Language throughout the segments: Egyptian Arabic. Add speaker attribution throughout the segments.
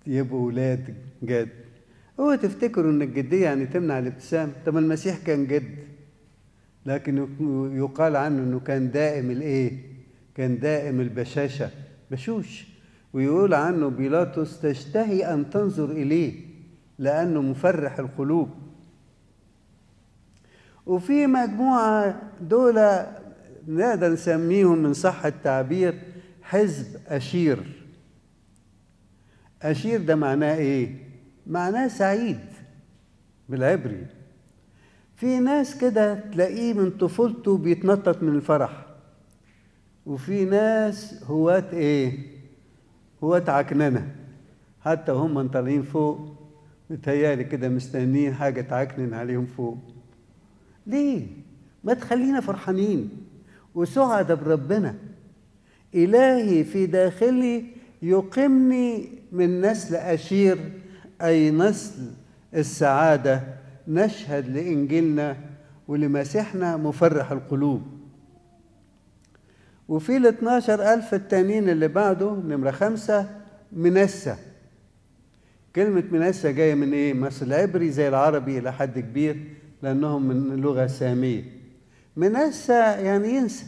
Speaker 1: يبقوا ولاد جد هو تفتكروا ان الجديه يعني تمنع الابتسام طب المسيح كان جد لكن يقال عنه انه كان دائم الايه كان دائم البشاشه بشوش ويقول عنه بيلاطس تشتهي ان تنظر اليه لانه مفرح القلوب وفي مجموعه دول نقدر نسميهم من صح التعبير حزب اشير اشير ده معناه ايه معناه سعيد بالعبري في ناس كده تلاقيه من طفولته بيتنطط من الفرح وفي ناس هواة ايه هواة عكننة حتى هم طالعين فوق متهيألي كده مستنيين حاجة تعكنن عليهم فوق ليه ما تخلينا فرحانين وسعداء بربنا إلهي في داخلي يقمني من نسل أشير أي نسل السعادة نشهد لإنجيلنا ولمسيحنا مفرح القلوب وفي ال 12 ألف التانيين اللي بعده نمرة خمسة منسة كلمة منسة جاية من إيه؟ مثل العبري زي العربي إلى حد كبير لأنهم من لغة سامية منسة يعني ينسى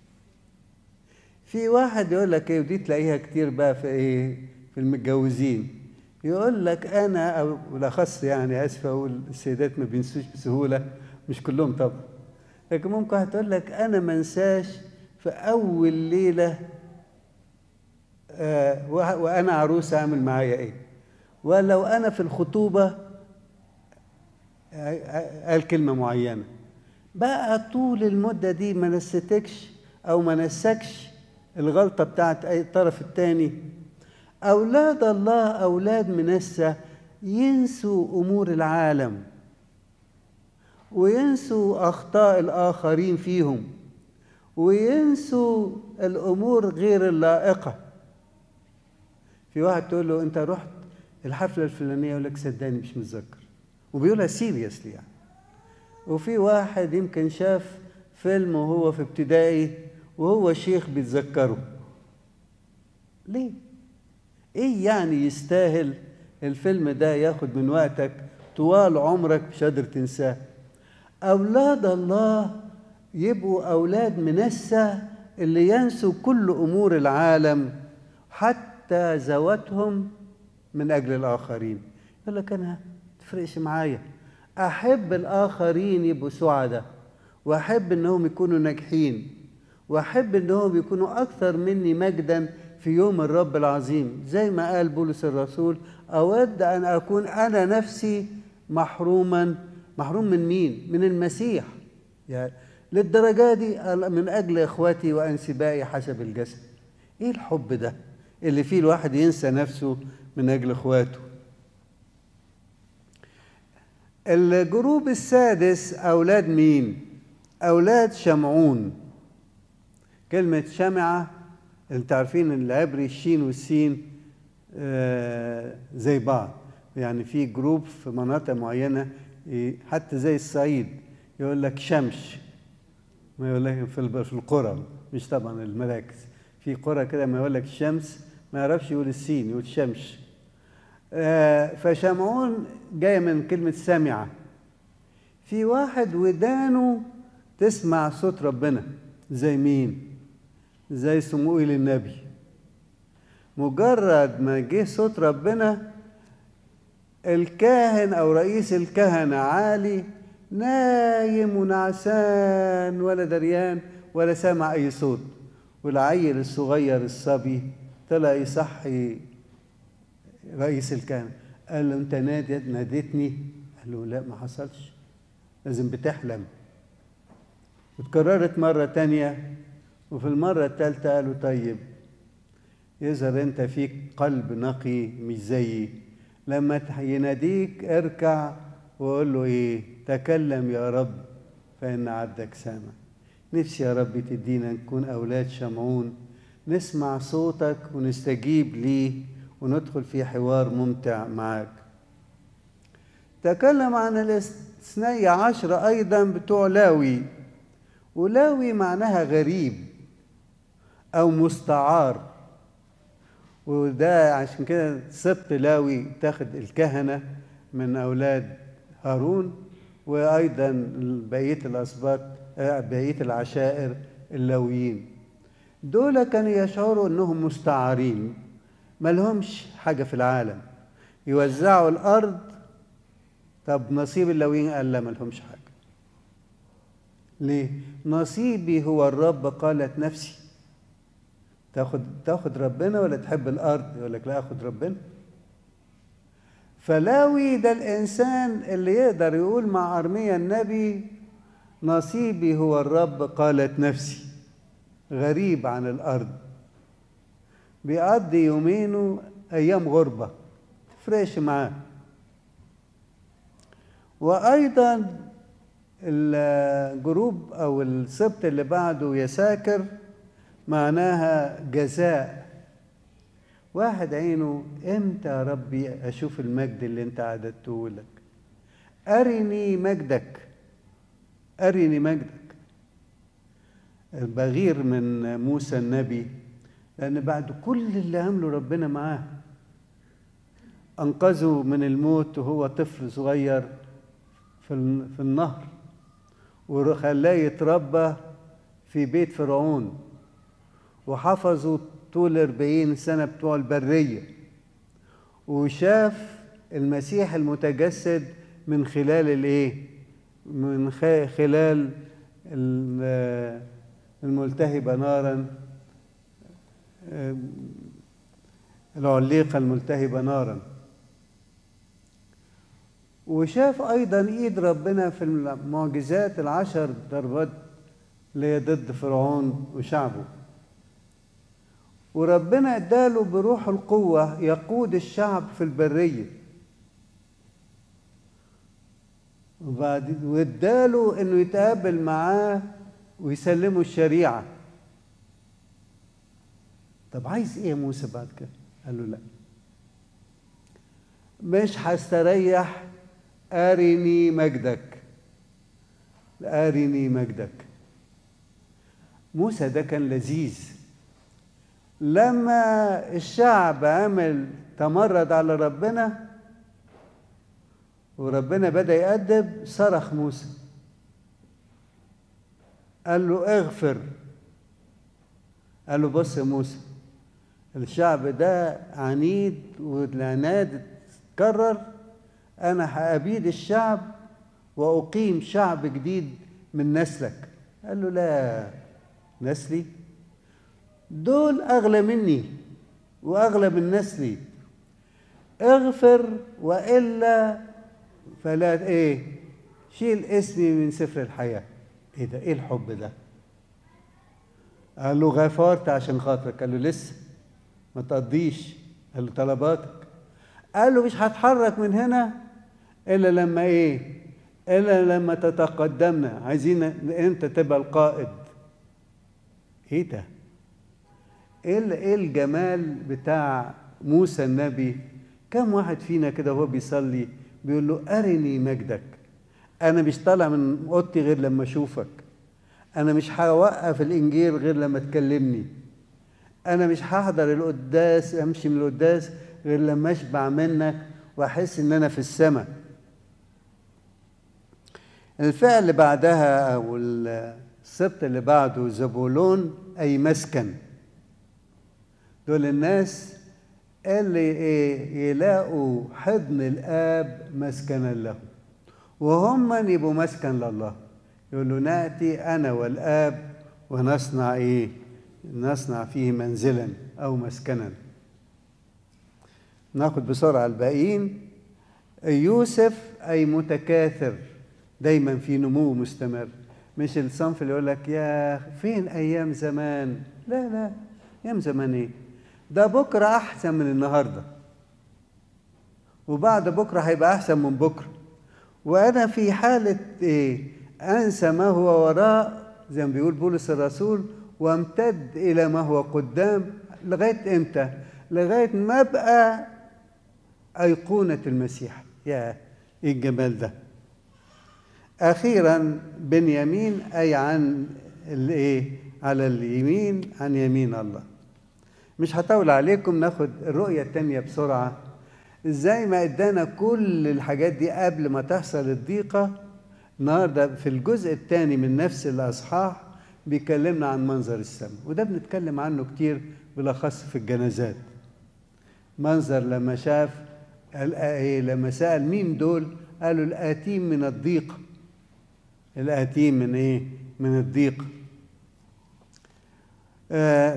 Speaker 1: في واحد يقول لك ايه ودي تلاقيها كتير بقى في ايه في المتجوزين يقول لك انا او بالاخص يعني اسف اقول السيدات ما بينسوش بسهوله مش كلهم طبعا لكن ممكن واحد تقول لك انا ما انساش في اول ليله آه وانا عروسه اعمل معايا ايه ولو انا في الخطوبه قال كلمه معينه بقى طول المده دي ما نستكش او ما نسكش الغلطة بتاعت أي الطرف الثاني أولاد الله أولاد منسة ينسوا أمور العالم وينسوا أخطاء الآخرين فيهم وينسوا الأمور غير اللائقة في واحد تقول له أنت رحت الحفلة الفلانية يقول لك صدقني مش متذكر وبيقولها سيريسلي يعني وفي واحد يمكن شاف فيلم وهو في ابتدائي وهو شيخ بيتذكره ليه ايه يعني يستاهل الفيلم ده ياخد من وقتك طوال عمرك مش قادر تنساه اولاد الله يبقوا اولاد منسى اللي ينسوا كل امور العالم حتى ذواتهم من اجل الاخرين يقول لك انا تفرقش معايا احب الاخرين يبقوا سعداء واحب انهم يكونوا ناجحين واحب انهم يكونوا اكثر مني مجدا في يوم الرب العظيم زي ما قال بولس الرسول اود ان اكون انا نفسي محروما محروم من مين من المسيح يعني للدرجه دي من اجل اخواتي وانسبائي حسب الجسد ايه الحب ده اللي فيه الواحد ينسى نفسه من اجل اخواته الجروب السادس اولاد مين اولاد شمعون كلمة شمعة انت عارفين العبري الشين والسين آه زي بعض يعني في جروب في مناطق معينة حتى زي الصعيد يقول لك شمش ما يقول لك في القرى مش طبعا المراكز في قرى كده ما يقول لك الشمس ما يعرفش يقول السين يقول شمش آه فشمعون جاية من كلمة سمعة في واحد ودانه تسمع صوت ربنا زي مين؟ زي صموئيل النبي مجرد ما جه صوت ربنا الكاهن او رئيس الكهنه عالي نايم ونعسان ولا دريان ولا سامع اي صوت والعيل الصغير الصبي طلع يصحي رئيس الكهنه قال له انت نادت ناديتني قال له لا ما حصلش لازم بتحلم وتكررت مره تانيه وفي المرة الثالثة قالوا طيب يظهر انت فيك قلب نقي مش زيي لما يناديك اركع وقول له ايه تكلم يا رب فإن عبدك سامع نفسي يا رب تدينا نكون أولاد شمعون نسمع صوتك ونستجيب ليه وندخل في حوار ممتع معاك تكلم عن الاثني عشر أيضا بتوع لاوي ولاوي معناها غريب أو مستعار وده عشان كده سبط لاوي تاخد الكهنة من أولاد هارون وأيضا بقية الأسباط بقية العشائر اللاويين دول كانوا يشعروا أنهم مستعارين ما لهمش حاجة في العالم يوزعوا الأرض طب نصيب اللاويين قال لا ما لهمش حاجة ليه؟ نصيبي هو الرب قالت نفسي تاخد تاخد ربنا ولا تحب الارض يقول لك لا اخد ربنا فلاوي ده الانسان اللي يقدر يقول مع ارميا النبي نصيبي هو الرب قالت نفسي غريب عن الارض بيقضي يومينه ايام غربه تفرقش معاه وايضا الجروب او السبت اللي بعده يساكر معناها جزاء واحد عينه امتى يا ربي اشوف المجد اللي انت عددته لك ارني مجدك ارني مجدك بغير من موسى النبي لان بعد كل اللي عمله ربنا معاه انقذه من الموت وهو طفل صغير في في النهر وخلاه يتربى في بيت فرعون وحفظوا طول أربعين سنة بتوع البرية وشاف المسيح المتجسد من خلال الايه من خلال الملتهبة نارا العليقة الملتهبة نارا وشاف أيضا إيد ربنا في المعجزات العشر ضربات اللي هي ضد فرعون وشعبه وربنا اداله بروح القوة يقود الشعب في البرية وبعد واداله انه يتقابل معاه ويسلمه الشريعة طب عايز ايه موسى بعد كده قال له لا مش هستريح أرني مجدك أرني مجدك موسى ده كان لذيذ لما الشعب عمل تمرد على ربنا وربنا بدأ يأدب صرخ موسى قال له اغفر قال له بص يا موسى الشعب ده عنيد والعناد اتكرر انا هأبيد الشعب واقيم شعب جديد من نسلك قال له لا نسلي دول اغلى مني واغلى من نسلي اغفر والا فلا ايه شيل اسمي من سفر الحياه ايه ده ايه الحب ده قال له غفرت عشان خاطرك قال له لسه ما تقضيش قال له طلباتك قال له مش هتحرك من هنا الا لما ايه الا لما تتقدمنا عايزين انت تبقى القائد ايه ده ايه ايه الجمال بتاع موسى النبي كم واحد فينا كده وهو بيصلي بيقول له ارني مجدك انا مش طالع من اوضتي غير لما اشوفك انا مش هوقف الانجيل غير لما تكلمني انا مش هحضر القداس امشي من القداس غير لما اشبع منك واحس ان انا في السماء الفعل اللي بعدها او السبت اللي بعده زبولون اي مسكن دول الناس اللي ايه يلاقوا حضن الاب مسكنا له وهم يبقوا مسكن لله يقولوا ناتي انا والاب ونصنع ايه نصنع فيه منزلا او مسكنا ناخد بسرعه الباقيين يوسف اي متكاثر دايما في نمو مستمر مش الصنف اللي يقول لك يا فين ايام زمان لا لا ايام زمان ايه ده بكره احسن من النهارده وبعد بكره هيبقى احسن من بكره وانا في حاله ايه انسى ما هو وراء زي ما بيقول بولس الرسول وامتد الى ما هو قدام لغايه امتى لغايه ما ابقى ايقونه المسيح يا ايه الجمال ده اخيرا بنيامين اي عن الايه على اليمين عن يمين الله مش هطول عليكم ناخد الرؤية التانية بسرعة ازاي ما ادانا كل الحاجات دي قبل ما تحصل الضيقة النهاردة في الجزء الثاني من نفس الأصحاح بيكلمنا عن منظر السماء وده بنتكلم عنه كتير بالأخص في الجنازات منظر لما شاف ايه لما سأل مين دول قالوا الآتين من الضيق الآتين من ايه من الضيق آه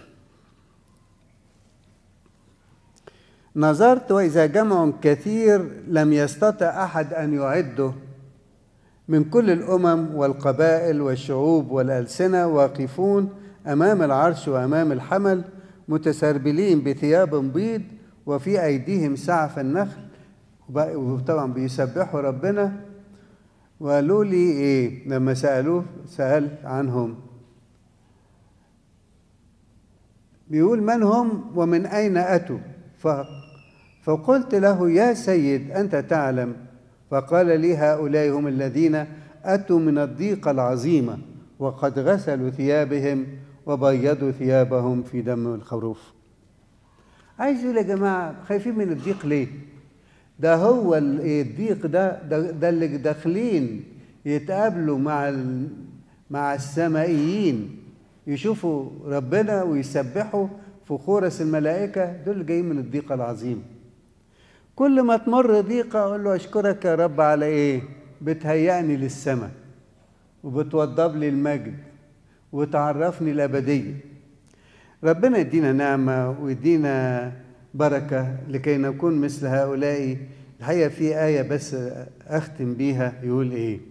Speaker 1: نظرت وإذا جمع كثير لم يستطع أحد أن يعده من كل الأمم والقبائل والشعوب والألسنة واقفون أمام العرش وأمام الحمل متسربلين بثياب بيض وفي أيديهم سعف النخل وطبعا بيسبحوا ربنا وقالوا لي إيه لما سألوه سأل عنهم بيقول من هم ومن أين أتوا فقلت له يا سيد أنت تعلم فقال لي هؤلاء هم الذين أتوا من الضيقة العظيمة وقد غسلوا ثيابهم وبيضوا ثيابهم في دم الخروف عايز يقول يا جماعة خايفين من الضيق ليه ده هو الضيق ده ده, ده اللي داخلين يتقابلوا مع مع السمائيين يشوفوا ربنا ويسبحوا في خورس الملائكة دول اللي جايين من الضيقة العظيمة كل ما تمر ضيقة أقول له أشكرك يا رب على إيه بتهيئني للسماء وبتوضب لي المجد وتعرفني الأبدية ربنا يدينا نعمة ويدينا بركة لكي نكون مثل هؤلاء الحقيقة في آية بس أختم بيها يقول إيه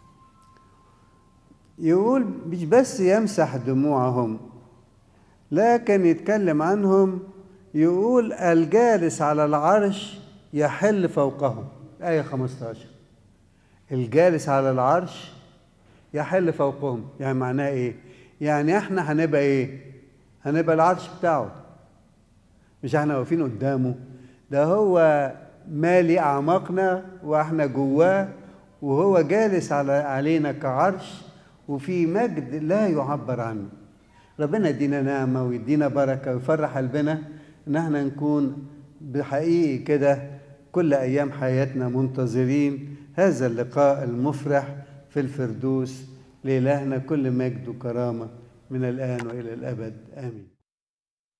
Speaker 1: يقول مش بس يمسح دموعهم لكن يتكلم عنهم يقول الجالس على العرش يحل فوقهم آية 15 الجالس على العرش يحل فوقهم يعني معناه إيه؟ يعني إحنا هنبقى إيه؟ هنبقى العرش بتاعه مش إحنا واقفين قدامه ده هو مالي أعماقنا وإحنا جواه وهو جالس على علينا كعرش وفي مجد لا يعبر عنه ربنا يدينا نعمة ويدينا بركة ويفرح قلبنا إن احنا نكون بحقيقي كده كل أيام حياتنا منتظرين هذا اللقاء المفرح في الفردوس لإلهنا كل مجد وكرامة من الآن وإلى الأبد آمين